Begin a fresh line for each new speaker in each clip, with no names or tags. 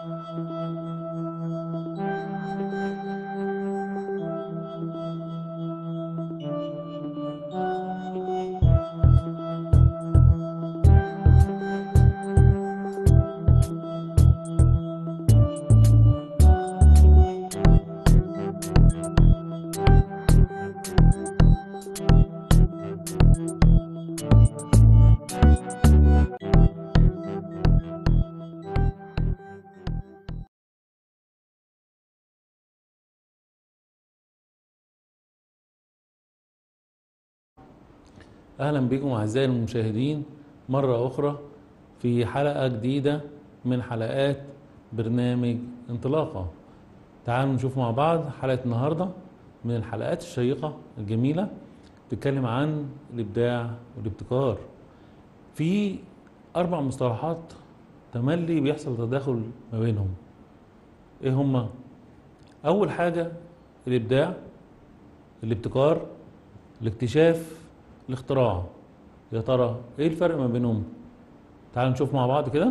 اهلا بكم اعزائي المشاهدين مره اخرى في حلقه جديده من حلقات برنامج انطلاقه تعالوا نشوف مع بعض حلقه النهارده من الحلقات الشيقه الجميله بتتكلم عن الابداع والابتكار في اربع مصطلحات تملي بيحصل تداخل ما بينهم ايه هما اول حاجه الابداع الابتكار الاكتشاف الاختراع يا ترى ايه الفرق ما بينهم تعالوا نشوف مع بعض كده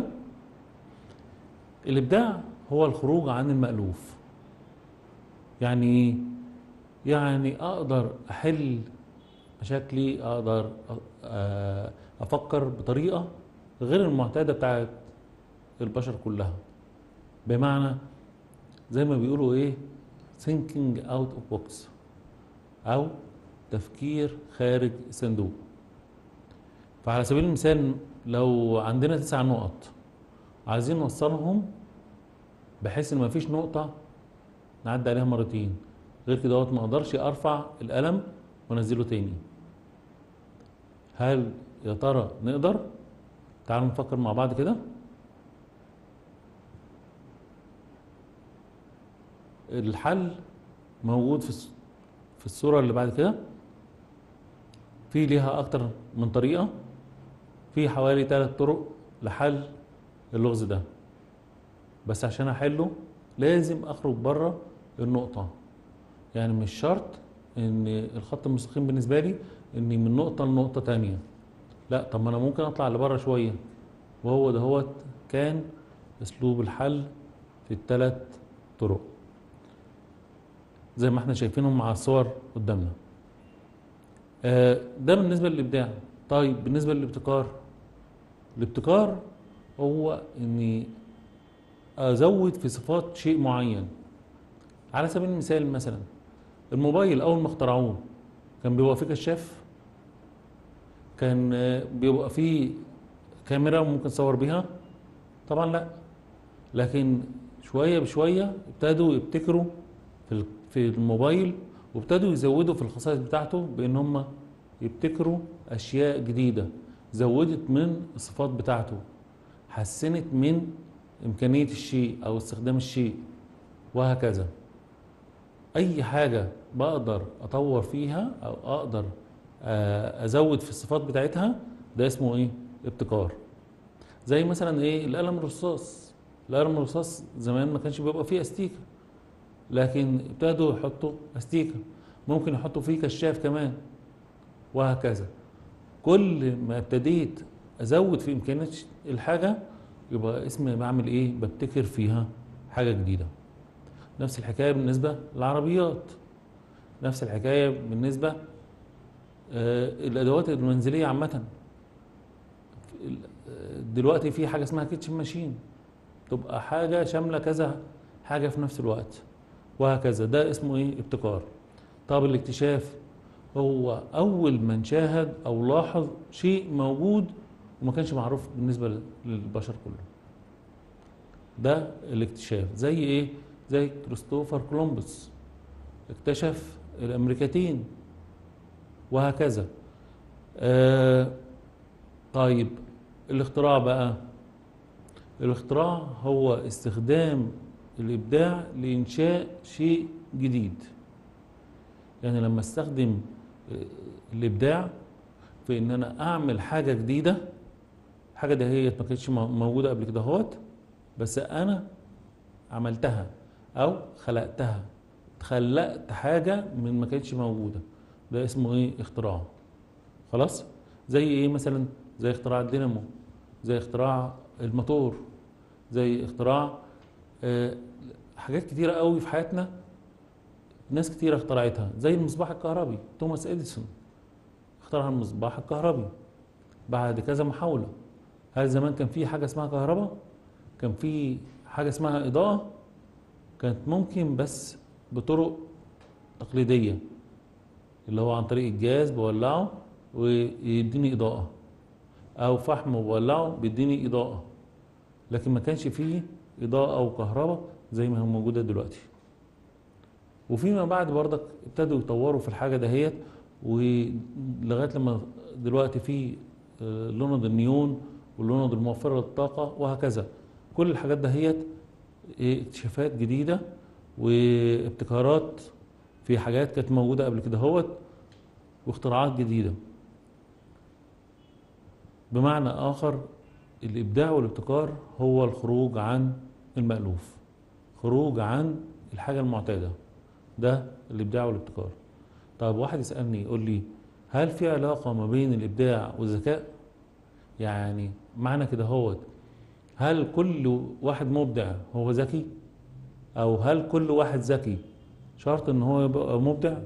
الابداع هو الخروج عن المألوف يعني ايه يعني اقدر احل مشاكلي اقدر افكر بطريقه غير المعتاده بتاعت البشر كلها بمعنى زي ما بيقولوا ايه thinking out of box او تفكير خارج الصندوق فعلى سبيل المثال لو عندنا تسع نقط عايزين نوصلهم بحيث ان مفيش نقطة نعدي عليها مرتين غير كده ما اقدرش ارفع القلم وانزله تاني هل يا ترى نقدر تعالوا نفكر مع بعض كده الحل موجود في في الصورة اللي بعد كده في ليها أكتر من طريقة في حوالي ثلاث طرق لحل اللغز ده بس عشان أحله لازم أخرج بره النقطة يعني مش شرط إن الخط المستقيم بالنسبة لي إني من نقطة لنقطة تانية لا طب ما أنا ممكن أطلع لبره شوية وهو دهوت كان أسلوب الحل في الثلاث طرق زي ما احنا شايفينهم مع الصور قدامنا آه ده بالنسبة للإبداع طيب بالنسبة للابتكار الابتكار هو اني ازود في صفات شيء معين على سبيل المثال مثلا الموبايل اول ما اخترعوه كان بيبقى فيه كشاف كان بيبقى فيه كاميرا ممكن تصور بيها طبعا لا لكن شوية بشوية ابتدوا يبتكروا في في الموبايل وابتدوا يزودوا في الخصائص بتاعته بان هم يبتكروا اشياء جديده زودت من الصفات بتاعته حسنت من امكانيه الشيء او استخدام الشيء وهكذا اي حاجه بقدر اطور فيها او اقدر ازود في الصفات بتاعتها ده اسمه ايه ابتكار زي مثلا ايه القلم الرصاص القلم الرصاص زمان ما كانش بيبقى فيه استيكه لكن ابتدوا يحطوا استيكه ممكن يحطوا فيه كشاف كمان وهكذا كل ما ابتديت ازود في امكانيات الحاجه يبقى اسمي بعمل ايه ببتكر فيها حاجه جديده نفس الحكايه بالنسبه للعربيات نفس الحكايه بالنسبه آه الادوات المنزليه عامه دلوقتي في حاجه اسمها كيتشن ماشين تبقى حاجه شامله كذا حاجه في نفس الوقت وهكذا ده اسمه ايه ابتكار طب الاكتشاف هو اول من شاهد او لاحظ شيء موجود وما كانش معروف بالنسبه للبشر كله ده الاكتشاف زي ايه زي كريستوفر كولومبوس اكتشف الامريكتين وهكذا آه طيب الاختراع بقى الاختراع هو استخدام الابداع لانشاء شيء جديد يعني لما استخدم الابداع في ان انا اعمل حاجه جديده حاجه دهيت ما كانتش موجوده قبل كده اهوت بس انا عملتها او خلقتها خلقت حاجه من ما كانتش موجوده ده اسمه ايه اختراع خلاص زي ايه مثلا زي اختراع الدينامو زي اختراع الموتور زي اختراع آه، حاجات كتيرة قوي في حياتنا ناس كتيرة اخترعتها زي المصباح الكهربي توماس اديسون اخترع المصباح الكهربي بعد كذا محاولة هل زمان كان في حاجة اسمها كهرباء كان في حاجة اسمها إضاءة كانت ممكن بس بطرق تقليدية اللي هو عن طريق الجاز بولعه ويديني إضاءة أو فحم بولعه بيديني إضاءة لكن ما كانش فيه إضاءة أو كهرباء زي ما هي موجودة دلوقتي وفيما بعد برضك ابتدوا يطوروا في الحاجة دهيت ولغاية لما دلوقتي في آه، لوند النيون واللوند الموفرة للطاقة وهكذا كل الحاجات دهيت إيه، اكتشافات جديدة وابتكارات في حاجات كانت موجودة قبل كده هوت واختراعات جديدة بمعنى آخر الإبداع والابتكار هو الخروج عن المألوف خروج عن الحاجة المعتادة ده الإبداع والابتكار طب واحد يسألني يقول لي هل في علاقة ما بين الإبداع والذكاء يعني معنى كده هوت هل كل واحد مبدع هو ذكي او هل كل واحد ذكي شرط ان هو يبقى مبدع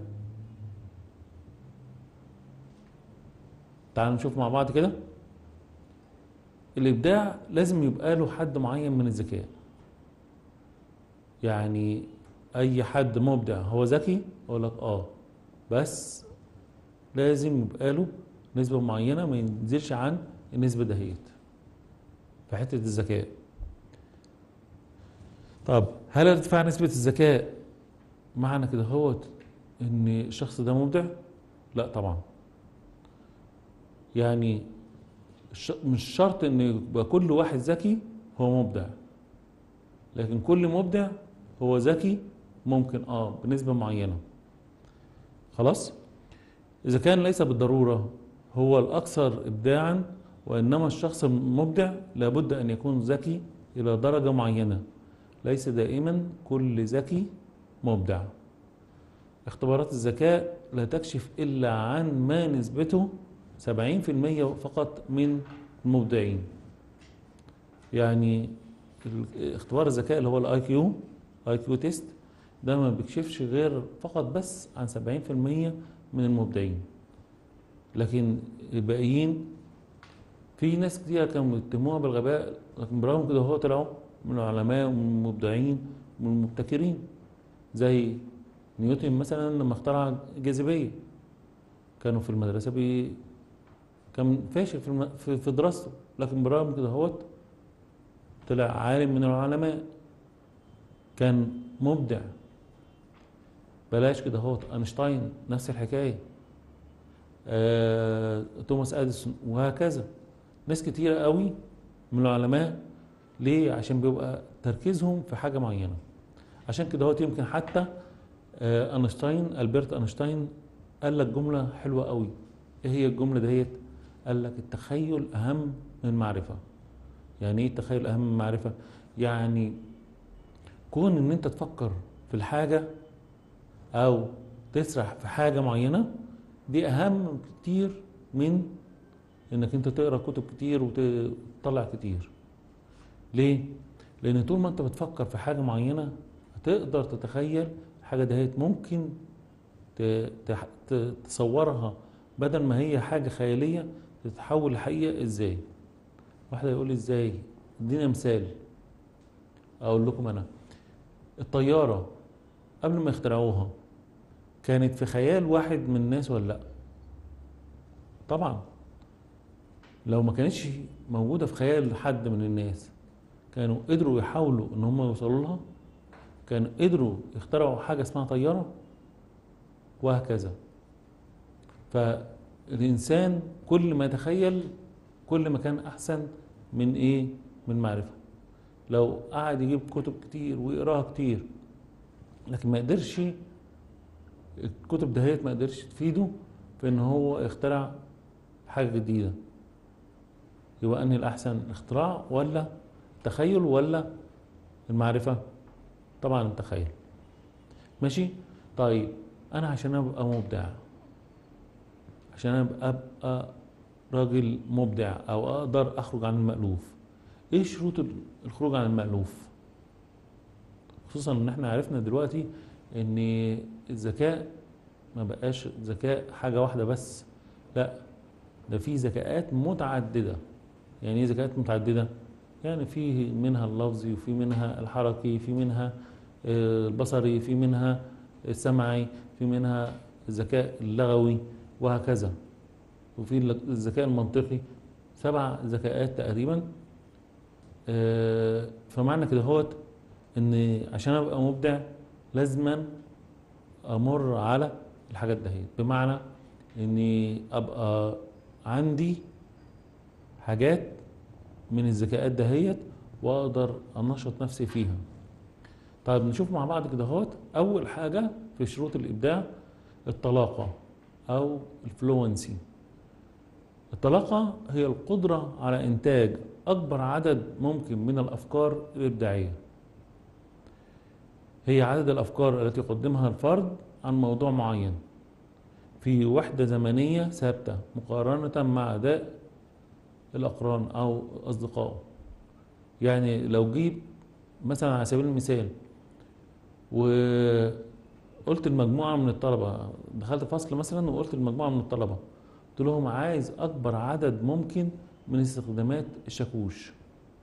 تعالوا نشوف مع بعض كده الابداع لازم يبقى له حد معين من الذكاء يعني اي حد مبدع هو ذكي اقول لك اه بس لازم يبقى له نسبة معينة ما ينزلش عن النسبة دهيت في حتة الذكاء طب هل ارتفاع نسبة الذكاء معنى كده هو ان الشخص ده مبدع؟ لا طبعا يعني الش- مش شرط ان يبقى كل واحد ذكي هو مبدع لكن كل مبدع هو ذكي ممكن اه بنسبة معينة خلاص إذا كان ليس بالضرورة هو الأكثر إبداعا وإنما الشخص المبدع لابد أن يكون ذكي إلى درجة معينة ليس دائما كل ذكي مبدع اختبارات الذكاء لا تكشف إلا عن ما نسبته 70% فقط من المبدعين يعني ال- اختبار الذكاء اللي هو الاي كيو اي كيو تيست ده ما بيكشفش غير فقط بس عن 70% من المبدعين لكن الباقيين في ناس كتير كانوا بيتهموها بالغباء لكن برغم كده هو طلعوا من العلماء ومن المبدعين ومن المبتكرين زي نيوتن مثلا لما اخترع الجاذبية كانوا في المدرسة بي كان فاشل في, الم... في في دراسته لكن برغم كده هو طلع عالم من العلماء كان مبدع بلاش كده هو اينشتاين نفس الحكايه آه، توماس اديسون وهكذا ناس كتيره قوي من العلماء ليه عشان بيبقى تركيزهم في حاجه معينه عشان كده هو يمكن حتى آه، اينشتاين البرت اينشتاين قال لك جمله حلوه قوي ايه هي الجمله ديت قال لك التخيل اهم من المعرفه يعني ايه التخيل اهم من المعرفه يعني كون ان انت تفكر في الحاجه او تسرح في حاجه معينه دي اهم كتير من انك انت تقرا كتب كتير وتطلع كتير ليه لان طول ما انت بتفكر في حاجه معينه هتقدر تتخيل الحاجه دهيت ممكن ت- تح- ت- تصورها بدل ما هي حاجه خياليه تتحول لحقيقه ازاي واحد يقول لي ازاي ادينا مثال اقول لكم انا الطياره قبل ما يخترعوها كانت في خيال واحد من الناس ولا لا طبعا لو ما كانتش موجوده في خيال حد من الناس كانوا قدروا يحاولوا ان هم يوصلوا لها كانوا قدروا يخترعوا حاجه اسمها طياره وهكذا فالانسان كل ما يتخيل كل ما كان احسن من ايه من معرفه لو قعد يجيب كتب كتير ويقراها كتير لكن ما قدرش الكتب دهيت ما قدرش تفيده في ان هو يخترع حاجه جديده يبقى انهي الاحسن الاختراع ولا التخيل ولا المعرفه طبعا التخيل ماشي طيب انا عشان ابقى مبدع عشان ابقى ابقى راجل مبدع او اقدر اخرج عن المألوف ايه شروط الخروج عن المألوف خصوصا ان احنا عرفنا دلوقتي ان الذكاء ما بقاش ذكاء حاجة واحدة بس لا ده في ذكاءات متعددة يعني ايه ذكاءات متعددة يعني في منها اللفظي وفي منها الحركي في منها آه، البصري في منها السمعي في منها الذكاء اللغوي وهكذا وفي الذكاء المنطقي سبع ذكاءات تقريبا آه، فمعنى كده هوت ان عشان ابقى مبدع لازما امر على الحاجات دهيت بمعنى اني ابقى عندي حاجات من الذكاءات دهيت واقدر انشط نفسي فيها طيب نشوف مع بعض كده اهوت اول حاجه في شروط الابداع الطلاقه او الفلونسي الطلاقه هي القدره على انتاج اكبر عدد ممكن من الافكار الابداعيه هي عدد الافكار التي يقدمها الفرد عن موضوع معين في وحده زمنيه ثابته مقارنه مع اداء الاقران او اصدقائه يعني لو جيب مثلا على سبيل المثال وقلت المجموعه من الطلبه دخلت فصل مثلا وقلت المجموعه من الطلبه قلت لهم عايز اكبر عدد ممكن من استخدامات الشاكوش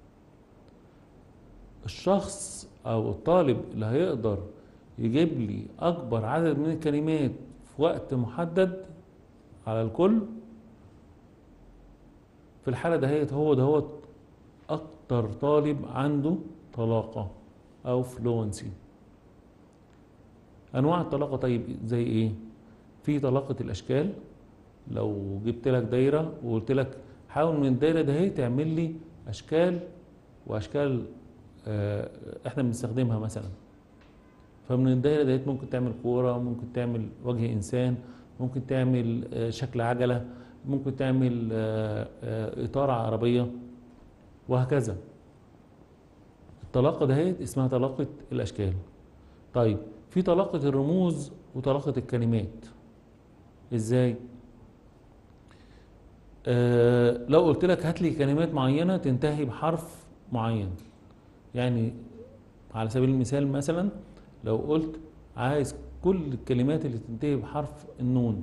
الشخص او الطالب اللي هيقدر يجيب لي اكبر عدد من الكلمات في وقت محدد على الكل في الحالة دهيت هو دهوت أكتر طالب عنده طلاقة أو فلونسي أنواع الطلاقة طيب زي إيه؟ في طلاقة الأشكال لو جبت لك دايرة وقلت لك حاول من الدايرة دهي تعمل لي أشكال وأشكال آه، إحنا بنستخدمها مثلا فمن الدايرة دهيت ممكن تعمل كورة ممكن تعمل وجه إنسان ممكن تعمل آه، شكل عجلة ممكن تعمل آه، آه، إطار عربية وهكذا الطلاقة دهيت اسمها طلاقة الأشكال طيب في طلاقة الرموز وطلاقة الكلمات ازاي آه لو قلت لك هات لي كلمات معينة تنتهي بحرف معين يعني على سبيل المثال مثلا لو قلت عايز كل الكلمات اللي تنتهي بحرف النون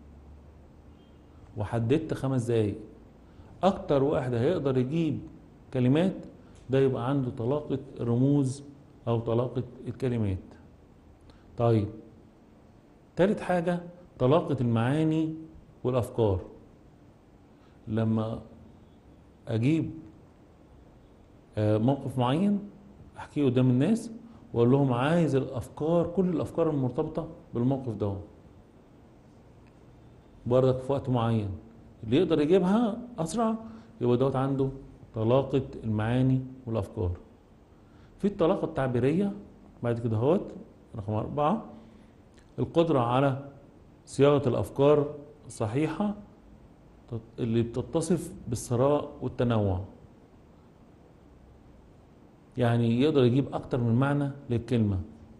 وحددت خمس دقايق اكتر واحد هيقدر يجيب كلمات ده يبقى عنده طلاقة رموز او طلاقة الكلمات طيب تالت حاجة طلاقة المعاني والافكار لما اجيب آه، موقف معين احكيه قدام الناس واقول لهم عايز الافكار كل الافكار المرتبطة بالموقف ده برضك في وقت معين اللي يقدر يجيبها اسرع يبقى دوت عنده طلاقة المعاني والافكار في الطلاقة التعبيرية بعد كده اهوت رقم أربعة القدرة على صياغة الأفكار الصحيحة اللي بتتصف بالثراء والتنوع يعني يقدر يجيب أكتر من معنى للكلمة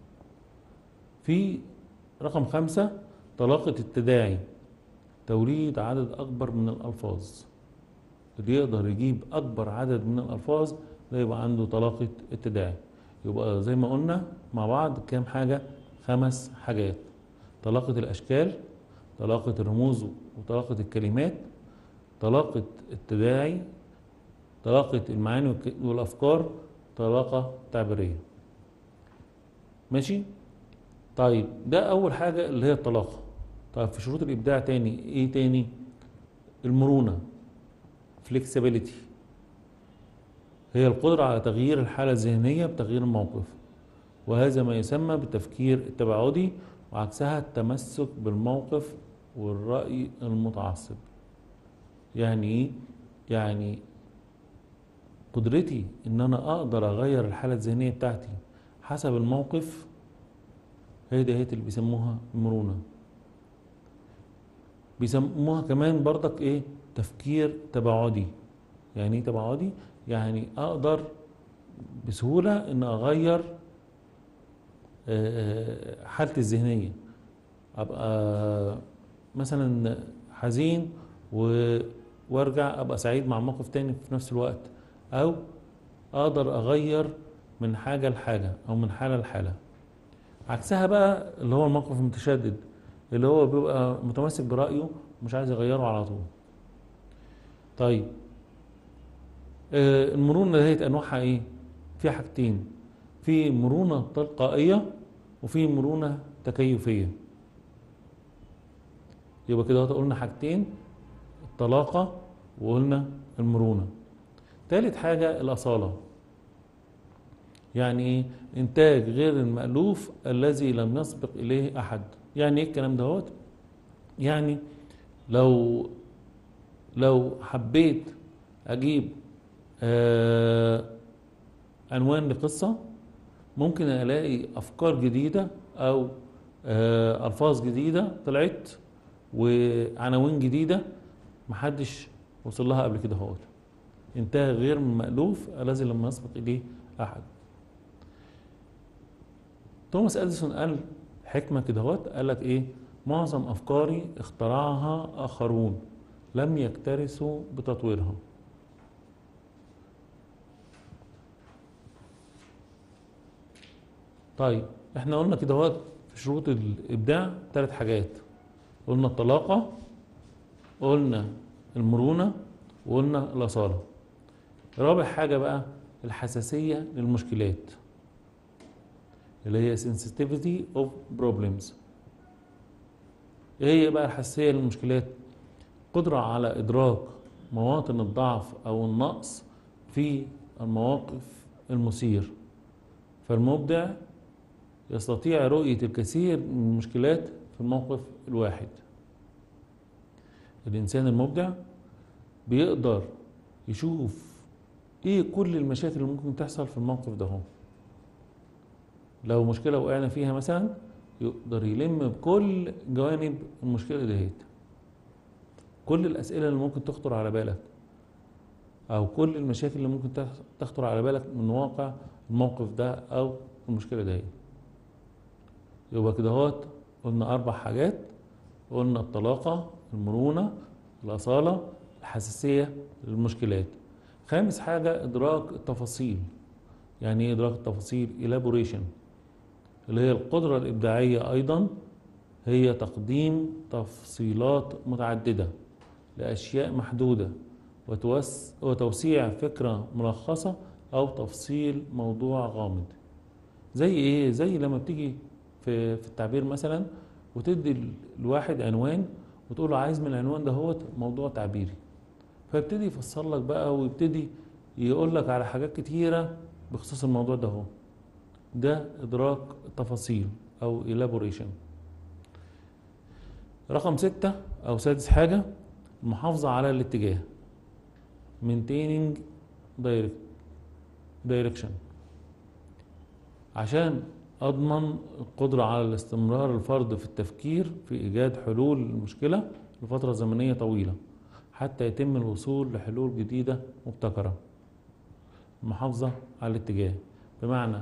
في رقم خمسة طلاقة التداعي توليد عدد أكبر من الألفاظ اللي يقدر يجيب أكبر عدد من الألفاظ ده يبقى عنده طلاقة التداعي يبقى زي ما قلنا مع بعض كام حاجة خمس حاجات طلاقة الأشكال طلاقة الرموز وطلاقة الكلمات طلاقة التداعي طلاقة المعاني والك- والأفكار طلاقة تعبيرية ماشي طيب ده أول حاجة اللي هي الطلاقة طيب في شروط الإبداع تاني إيه تاني المرونة flexibility هي القدرة على تغيير الحالة الذهنية بتغيير الموقف وهذا ما يسمى بالتفكير التباعدي وعكسها التمسك بالموقف والرأي المتعصب يعني ايه؟ يعني قدرتي ان انا اقدر اغير الحالة الذهنية بتاعتي حسب الموقف هي دي هي اللي بيسموها المرونة بيسموها كمان برضك ايه تفكير تباعدي يعني ايه تباعدي يعني اقدر بسهولة ان اغير آه، حالتي الذهنية ابقى مثلا حزين و- وارجع ابقى سعيد مع موقف تاني في نفس الوقت او اقدر اغير من حاجة لحاجة أو من حالة لحالة عكسها بقى اللي هو الموقف المتشدد اللي هو بيبقى متمسك برأيه مش عايز يغيره على طول طيب آه، المرونة دهيت أنواعها إيه؟ في حاجتين في مرونة تلقائية وفي مرونة تكيفية يبقى كده قلنا حاجتين الطلاقة وقلنا المرونة تالت حاجة الأصالة يعني ايه انتاج غير المألوف الذي لم يسبق اليه احد يعني ايه الكلام دهوت يعني لو لو حبيت اجيب آه عنوان لقصة ممكن الاقي افكار جديدة او آه الفاظ جديدة طلعت وعناوين جديدة محدش وصل لها قبل كده هوت انتاج غير مألوف الذي لم يسبق اليه احد توماس اديسون قال حكمه كده اهوت قال لك ايه معظم افكاري اخترعها اخرون لم يكترثوا بتطويرها طيب احنا قلنا كده اهوت في شروط الابداع ثلاث حاجات قلنا الطلاقه قلنا المرونه وقلنا الاصاله رابع حاجه بقى الحساسيه للمشكلات اللي هي sensitivity of problems ايه هي بقى الحساسية للمشكلات قدرة على إدراك مواطن الضعف أو النقص في المواقف المثير فالمبدع يستطيع رؤية الكثير من المشكلات في الموقف الواحد الإنسان المبدع بيقدر يشوف ايه كل المشاكل اللي ممكن تحصل في الموقف ده هو لو مشكله وقعنا فيها مثلا يقدر يلم بكل جوانب المشكله دهيت كل الاسئله اللي ممكن تخطر على بالك او كل المشاكل اللي ممكن تخطر على بالك من واقع الموقف ده او المشكله دهيت يبقى كده هوت قلنا اربع حاجات قلنا الطلاقه المرونه الاصاله الحساسيه للمشكلات خامس حاجه ادراك التفاصيل يعني ايه ادراك التفاصيل elaboration اللي هي القدرة الإبداعية أيضا هي تقديم تفصيلات متعددة لأشياء محدودة وتوس وتوسيع فكرة ملخصة أو تفصيل موضوع غامض زي إيه؟ زي لما بتيجي في, في التعبير مثلا وتدي الواحد عنوان وتقول له عايز من العنوان ده هو موضوع تعبيري فيبتدي يفسر لك بقى ويبتدي يقول لك على حاجات كتيرة بخصوص الموضوع ده هو ده إدراك التفاصيل أو elaboration رقم ستة أو سادس حاجة المحافظة على الاتجاه maintaining direct direction عشان أضمن القدرة على الاستمرار الفرد في التفكير في إيجاد حلول المشكلة لفترة زمنية طويلة حتى يتم الوصول لحلول جديدة مبتكرة المحافظة على الاتجاه بمعنى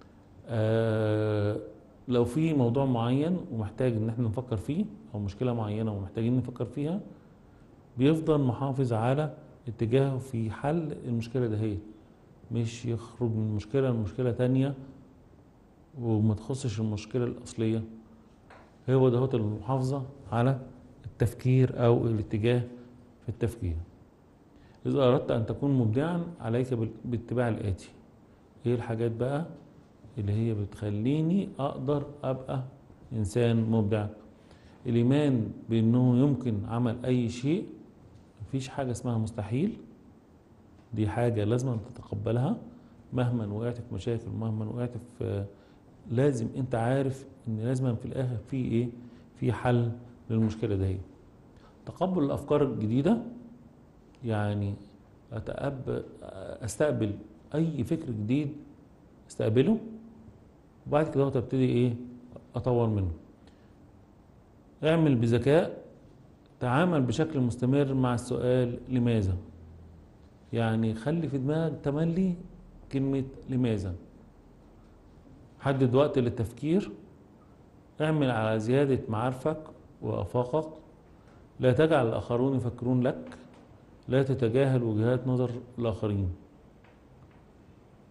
آه لو في موضوع معين ومحتاج ان احنا نفكر فيه او مشكلة معينة ومحتاجين نفكر فيها بيفضل محافظ على اتجاهه في حل المشكلة دهيت مش يخرج من مشكلة لمشكلة تانية وما تخصش المشكلة الأصلية هو ده المحافظة على التفكير أو الاتجاه في التفكير إذا أردت أن تكون مبدعا عليك باتباع الآتي إيه الحاجات بقى اللي هي بتخليني أقدر أبقى إنسان مبدع الإيمان بأنه يمكن عمل أي شيء مفيش حاجة اسمها مستحيل دي حاجة لازم تتقبلها مهما وقعت في مشاكل مهما وقعت في لازم انت عارف ان لازم في الاخر في ايه في حل للمشكله دي تقبل الافكار الجديده يعني أتأب استقبل اي فكر جديد استقبله وبعد كده ابتدي ايه اطور منه اعمل بذكاء تعامل بشكل مستمر مع السؤال لماذا يعني خلي في دماغك تملي كلمة لماذا حدد وقت للتفكير اعمل على زيادة معارفك وآفاقك لا تجعل الآخرون يفكرون لك لا تتجاهل وجهات نظر الآخرين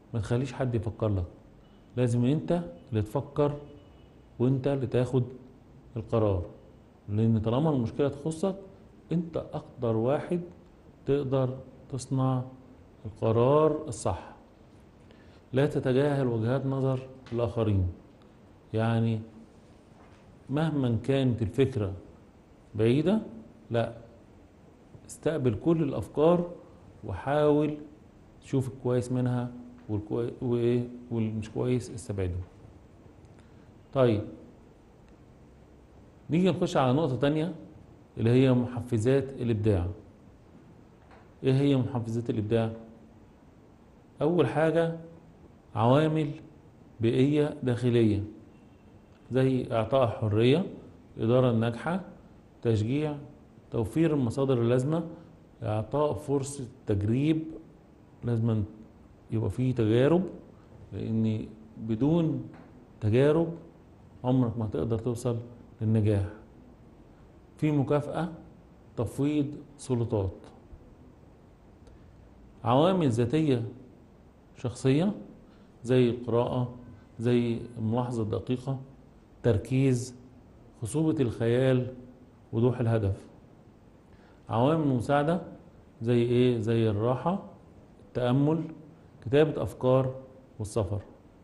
ما تخليش حد يفكر لك لازم انت اللي تفكر وانت اللي تاخد القرار لان طالما المشكله تخصك انت اقدر واحد تقدر تصنع القرار الصح لا تتجاهل وجهات نظر الاخرين يعني مهما كانت الفكره بعيده لا استقبل كل الافكار وحاول تشوف الكويس منها والكوي... وايه والمش كويس استبعده طيب نيجي نخش على نقطة تانية اللي هي محفزات الإبداع إيه هي محفزات الإبداع؟ أول حاجة عوامل بيئية داخلية زي إعطاء الحرية الإدارة الناجحة تشجيع توفير المصادر اللازمة إعطاء فرصة تجريب لازم يبقى فيه تجارب لأن بدون تجارب عمرك ما هتقدر توصل للنجاح في مكافأة تفويض سلطات عوامل ذاتية شخصية زي القراءة زي الملاحظة الدقيقة تركيز خصوبة الخيال وضوح الهدف عوامل مساعدة زي ايه زي الراحة التأمل كتابة أفكار والسفر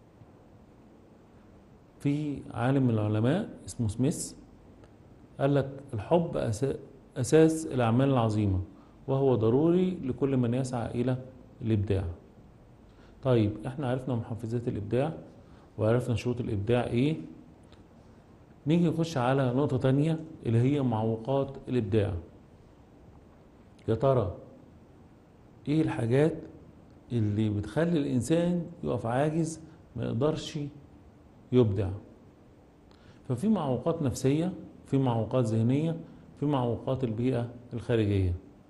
في عالم من العلماء اسمه سميث قال لك الحب أساس الأعمال العظيمة وهو ضروري لكل من يسعى إلى الإبداع طيب احنا عرفنا محفزات الإبداع وعرفنا شروط الإبداع إيه نيجي نخش على نقطة تانية اللي هي معوقات الإبداع يا ترى إيه الحاجات اللي بتخلي الإنسان يقف عاجز ما يقدرش يبدع ففي معوقات نفسية في معوقات ذهنية في معوقات البيئة الخارجية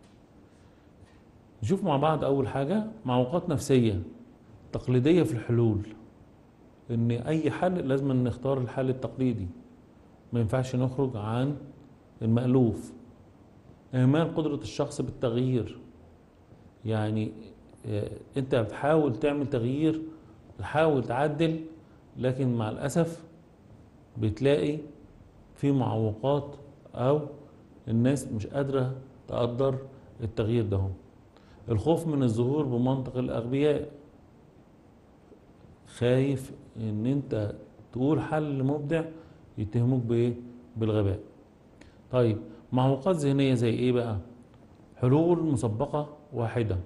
نشوف مع بعض أول حاجة معوقات نفسية تقليدية في الحلول إن أي حل لازم نختار الحل التقليدي ما ينفعش نخرج عن المألوف إهمال قدرة الشخص بالتغيير يعني أنت بتحاول تعمل تغيير تحاول تعدل لكن مع الأسف بتلاقي في معوقات أو الناس مش قادرة تقدر التغيير ده الخوف من الظهور بمنطق الأغبياء خايف ان انت تقول حل مبدع يتهموك بايه بالغباء طيب معوقات ذهنية زي ايه بقى حلول مسبقة واحدة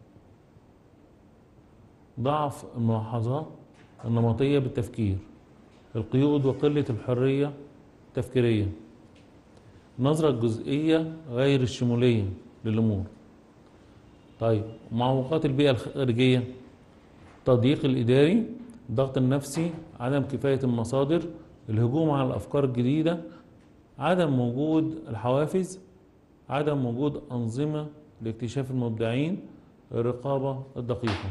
ضعف الملاحظات النمطية بالتفكير القيود وقلة الحرية التفكيرية النظرة الجزئية غير الشمولية للأمور طيب معوقات البيئة الخارجية التضييق الإداري الضغط النفسي عدم كفاية المصادر الهجوم على الأفكار الجديدة عدم وجود الحوافز عدم وجود أنظمة لاكتشاف المبدعين الرقابة الدقيقة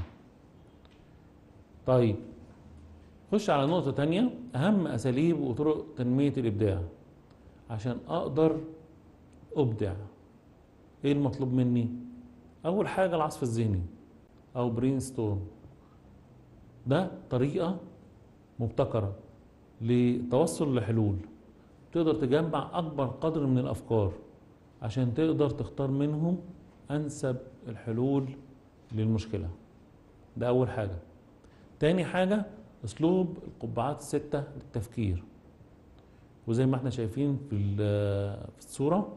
طيب خش على نقطة تانية أهم أساليب وطرق تنمية الإبداع عشان أقدر أبدع إيه المطلوب مني؟ أول حاجة العصف الذهني أو برين ستورم ده طريقة مبتكرة لتوصل لحلول تقدر تجمع أكبر قدر من الأفكار عشان تقدر تختار منهم أنسب الحلول للمشكلة ده أول حاجة تاني حاجة أسلوب القبعات الستة للتفكير وزي ما احنا شايفين في في الصورة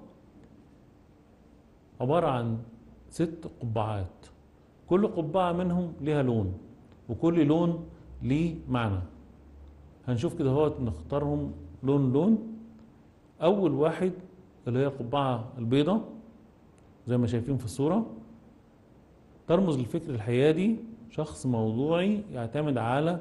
عبارة عن ست قبعات كل قبعة منهم ليها لون وكل لون ليه معنى هنشوف كده هو نختارهم لون لون اول واحد اللي هي القبعة البيضاء زي ما شايفين في الصورة ترمز للفكر الحيادي شخص موضوعي يعتمد على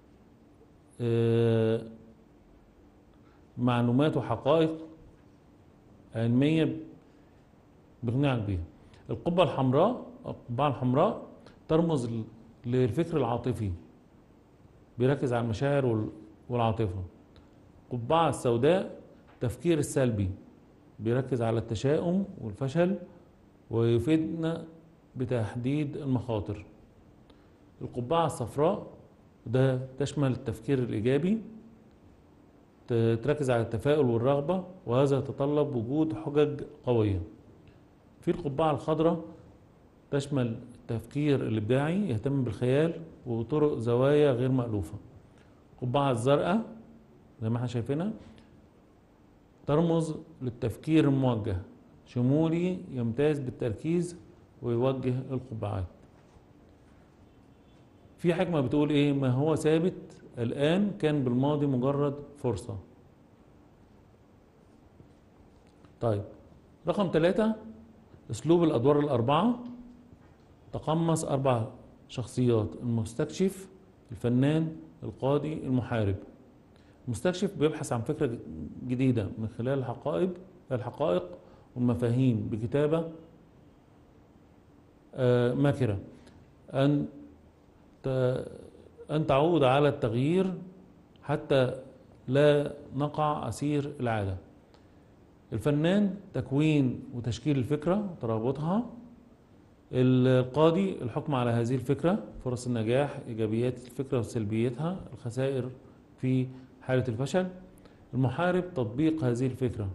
معلومات وحقائق علمية بيقنعك بيها القبعة الحمراء القبعة الحمراء ترمز للفكر العاطفي بيركز على المشاعر والعاطفة القبعة السوداء التفكير السلبي بيركز على التشاؤم والفشل ويفيدنا بتحديد المخاطر القبعة الصفراء ده تشمل التفكير الإيجابي ت- تركز على التفاؤل والرغبة وهذا يتطلب وجود حجج قوية في القبعة الخضراء تشمل التفكير الإبداعي يهتم بالخيال وطرق زوايا غير مألوفة القبعة الزرقاء زي ما احنا شايفينها ترمز للتفكير الموجه شمولي يمتاز بالتركيز ويوجه القبعات في حكمة بتقول ايه ما هو ثابت الآن كان بالماضي مجرد فرصة طيب رقم ثلاثة أسلوب الأدوار الأربعة تقمص أربع شخصيات المستكشف الفنان القاضي المحارب المستكشف بيبحث عن فكرة جديدة من خلال الحقائق الحقائق والمفاهيم بكتابة آه، ماكرة أن ت- أن تعود على التغيير حتى لا نقع أسير العادة الفنان تكوين وتشكيل الفكرة وترابطها القاضي الحكم على هذه الفكرة فرص النجاح إيجابيات الفكرة وسلبيتها الخسائر في حالة الفشل المحارب تطبيق هذه الفكرة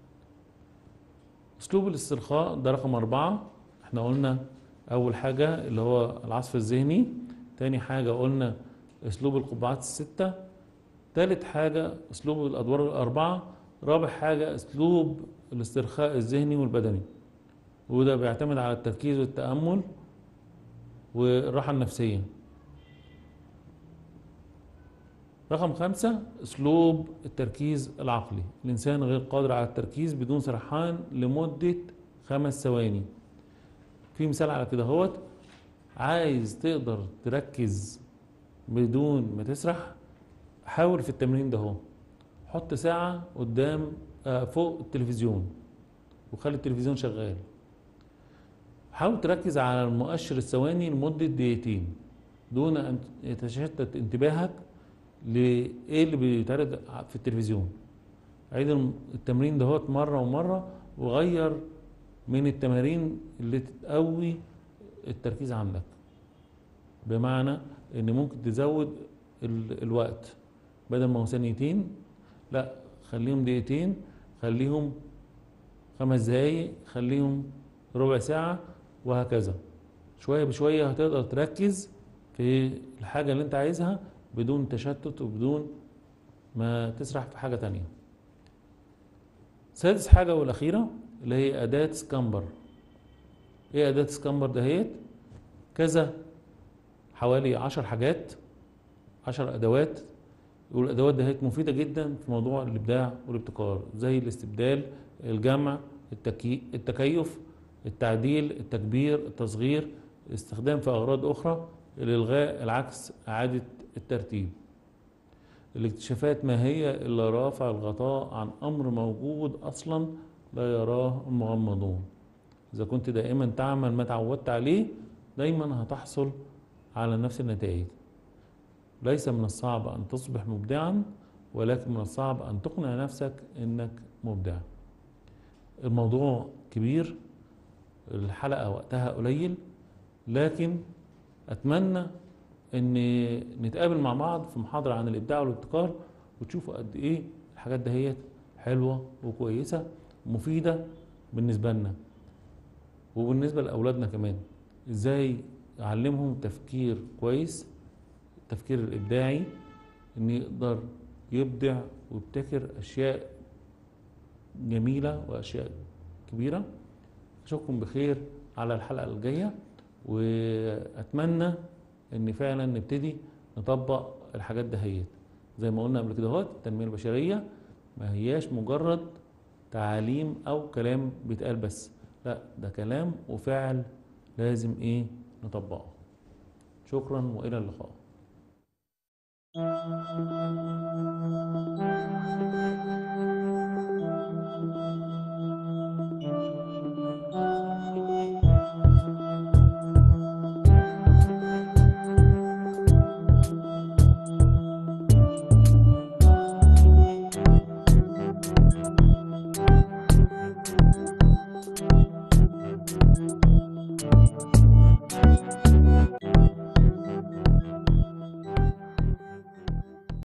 أسلوب الاسترخاء ده رقم أربعة احنا قلنا أول حاجة اللي هو العصف الذهني تاني حاجة قلنا أسلوب القبعات الستة تالت حاجة أسلوب الأدوار الأربعة رابع حاجة أسلوب الاسترخاء الذهني والبدني وده بيعتمد على التركيز والتأمل والراحة النفسية رقم خمسة أسلوب التركيز العقلي الإنسان غير قادر على التركيز بدون سرحان لمدة خمس ثواني في مثال على كده هوت عايز تقدر تركز بدون ما تسرح حاول في التمرين ده هو حط ساعة قدام آه، فوق التلفزيون وخلي التلفزيون شغال حاول تركز على المؤشر الثواني لمدة دقيقتين دون أن يتشتت انتباهك لإيه اللي بيتعرض في التلفزيون عيد الم- التمرين دهوت مرة ومرة وغير من التمارين اللي تقوي التركيز عندك بمعنى ان ممكن تزود ال- الوقت بدل ما هو ثانيتين لا خليهم دقيقتين خليهم خمس دقايق خليهم ربع ساعة وهكذا شوية بشوية هتقدر تركز في الحاجة اللي انت عايزها بدون تشتت وبدون ما تسرح في حاجة تانية سادس حاجة والأخيرة اللي هي أداة سكامبر ايه أداة سكامبر دهيت كذا حوالي عشر حاجات عشر أدوات والأدوات دهيت مفيدة جدا في موضوع الإبداع والابتكار زي الاستبدال الجمع التكي... التكيف التعديل التكبير التصغير الاستخدام في أغراض أخرى الإلغاء العكس إعادة الترتيب الاكتشافات ما هي إلا رافع الغطاء عن أمر موجود أصلا لا يراه المغمضون إذا كنت دائما تعمل ما تعودت عليه دايما هتحصل على نفس النتائج ليس من الصعب أن تصبح مبدعا ولكن من الصعب أن تقنع نفسك أنك مبدع الموضوع كبير الحلقة وقتها قليل لكن أتمنى أن نتقابل مع بعض في محاضرة عن الإبداع والابتكار وتشوفوا قد إيه الحاجات دهيت حلوة وكويسة ومفيدة بالنسبة لنا وبالنسبة لأولادنا كمان إزاي أعلمهم تفكير كويس التفكير الإبداعي إن يقدر يبدع ويبتكر أشياء جميلة وأشياء كبيرة أشوفكم بخير على الحلقة الجاية وأتمنى إن فعلا نبتدي نطبق الحاجات دهيت زي ما قلنا قبل كده اهوت التنمية البشرية ما هياش مجرد تعاليم أو كلام بيتقال بس لا ده كلام وفعل لازم إيه نطبقه شكرا وإلى اللقاء